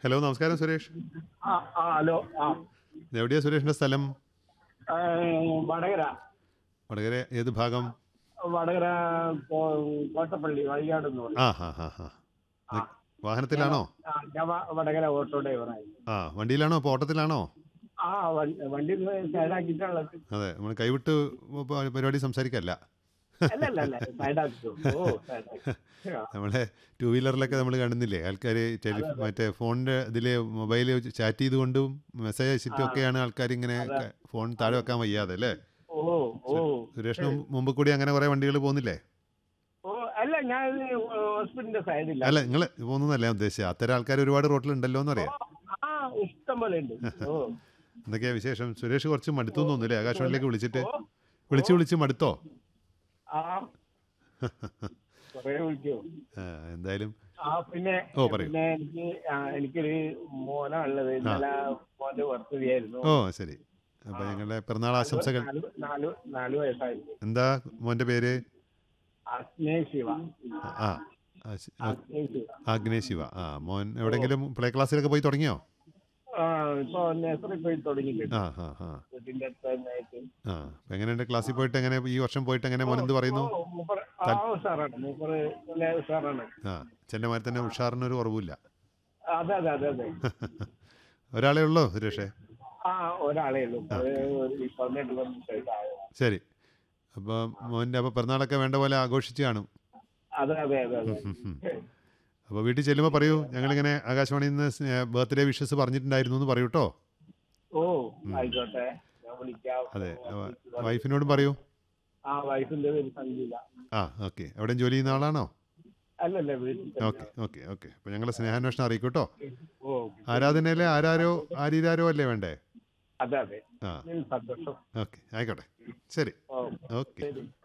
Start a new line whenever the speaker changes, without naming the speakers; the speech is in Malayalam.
ഹലോ നമസ്കാരം സുരേഷ്
ആ ആ ഹലോ ആ
എവിടെയാ സുരേഷിന്റെ സ്ഥലം
ഏ, വടകര
വടകര ഏത് ഭാഗം
വടകര കോ- കോട്ടപ്പള്ളി വഴിയാട് എന്ന് പറയും
ആ ഹാ ഹാ ഹാ വാഹനത്തിലാണോ
ആ, ഞാൻ വ- വടകര ഓട്ടോ ഡ്രൈവറായി
ആ വണ്ടിയിലാണോ ഇപ്പോൾ ഓട്ടത്തിലാണോ
ആ വണ്ടി വണ്ടി സൈഡാക്കിയിട്ടുള്ളത്
അതെ നമ്മൾ കൈവിട്ട് പ- പരിപാടി സംസാരിക്കല്ല
അല്ല അല്ല അല്ല സൈഡാക്കിട്ടു ഓ സൈഡാക്കി ആ,
നമ്മളെ ടൂ വീലറിലൊക്കെ നമ്മൾ കാണുന്നില്ലേ ആൾക്കാർ ടെലി മറ്റേ ഫോണിൻ്റെ ഇതിൽ മൊബൈൽ ചാറ്റ് ചെയ്തുകൊണ്ടും മെസ്സേജ് അയച്ചിട്ടും ഒക്കെയാണ് ആൾക്കാർ ഇങ്ങനെ ഫോൺ താഴെ വെക്കാൻ വയ്യാതെ അല്ലേ
ഓ ഓ
സുരേഷിന് മുമ്പ് കൂടി അങ്ങനെ കുറേ വണ്ടികൾ പോകുന്നില്ലേ
ഓ അല്ല ഞാൻ ഹോസ്പിറ്റലിന്റെ സൈഡില്ല
അല്ല നിങ്ങൾ പോകുന്നതല്ല ഞാൻ ഉദ്ദേശിച്ചത് അത്തരം ആൾക്കാർ ഒരുപാട് റോട്ടിലുണ്ടല്ലോ എന്നറിയാം
ആ ഇഷ്ടം പോലെ ഉണ്ട് ഓ
എന്തൊക്കെയാ വിശേഷം സുരേഷ് കുറച്ച് മടുത്തു എന്ന് തോന്നുന്നില്ലേ ആകാശവാണിയിലേക്ക് വിളിച്ചിട്ട് വിളിച്ച് വിളിച്ച് മടുത്തോ
ആ കൊറേ വിളിക്കോ
ആ, എന്തായാലും
ആ പിന്നെ
ഓ, പറയൂ.
പിന്നെ എനിക്ക് ആ, എനിക്കൊരു മോനാ ഉള്ളത് ഇന്നലെ മോന്റെ ബർത്ത്ഡേ ആയിരുന്നു
ഓ ശരി അപ്പൊ ഞങ്ങളുടെ പിറന്നാൾ ആശംസകൾ
നാല് നാല് നാല് വയസ്സായിരുന്നു
എന്താ മോന്റെ പേര്
അഗ്നേ ശിവ
ആ ആ, ശ- ആ,
അഗ്നേ ശിവ
ആഗ്നേയ് ശിവ ആ മോൻ എവിടെയെങ്കിലും പ്ലേ ക്ലാസ്സിലൊക്കെ പോയി തുടങ്ങിയോ
ആ ഇപ്പൊ നഴ്സറി പോയി തുടങ്ങിയിട്ടുണ്ട്
ആ ആ ആ
വീട്ടിന്റെ അടുത്ത് തന്നെ ആയിട്ട്
ആ അപ്പൊ എങ്ങനെയുണ്ട് ക്ലാസ്സിൽ പോയിട്ട് എങ്ങനെ ഈ വർഷം പോയിട്ട് എങ്ങനെ മോൻ എന്ത് പറയുന്നു
ഓ, മൂപ്പര് ആ ഉഷാറാണ് മൂപ്പറ് നല്ല ഉഷാറാണ്
ആ ചെന്നമാരി തന്നെ ഉഷാറിനൊരു കുറവില്ല
അതെ അതെ അതെ അതെ
ഒരാളേ ഉള്ളോ സുരേഷേ
ആ ഒരാളേ ഉള്ളൂ അത് ഒരു പതിനെട്ട് പതിനെട്ടായോ
ശരി അപ്പോൾ മോൻ്റെ അപ്പോൾ പിറന്നാളൊക്കെ വേണ്ട പോലെ ആഘോഷിച്ച് കാണും
അതെ അതെ അതെ അതെ
അപ്പോൾ വീട്ടിൽ ചെല്ലുമ്പോൾ പറയൂ ഞങ്ങളിങ്ങനെ ആകാശവാണിയിൽ നിന്ന് ബർത്ത്ഡേ വിഷസ് പറഞ്ഞിട്ടുണ്ടായിരുന്നു എന്ന് പറയൂ കേട്ടോ
ഓ ആയിക്കോട്ടെ ഞാൻ വിളിക്കാം
അതെ വൈഫിനോടും പറയൂ
ആ വൈഫിന്റെ പേര് സംഗീത
ആ ഓക്കെ എവിടെയും ജോലി ചെയ്യുന്ന ആളാണോ
അല്ലല്ല വീട്ടിൽ തന്നെ.
ഓക്കെ ഓക്കെ ഓക്കെ അപ്പോൾ ഞങ്ങളുടെ സ്നേഹാന്വേഷണം അറിയിക്കും കേട്ടോ
ഓ
ആരാധനയിലെ ആരാരോ ആരീരാരോ അല്ലേ വേണ്ടേ
അതെ അതെ
ആ
സന്തോഷം
ഓക്കെ ആയിക്കോട്ടെ ശരി
ഓ
ഓക്കെ
ശരി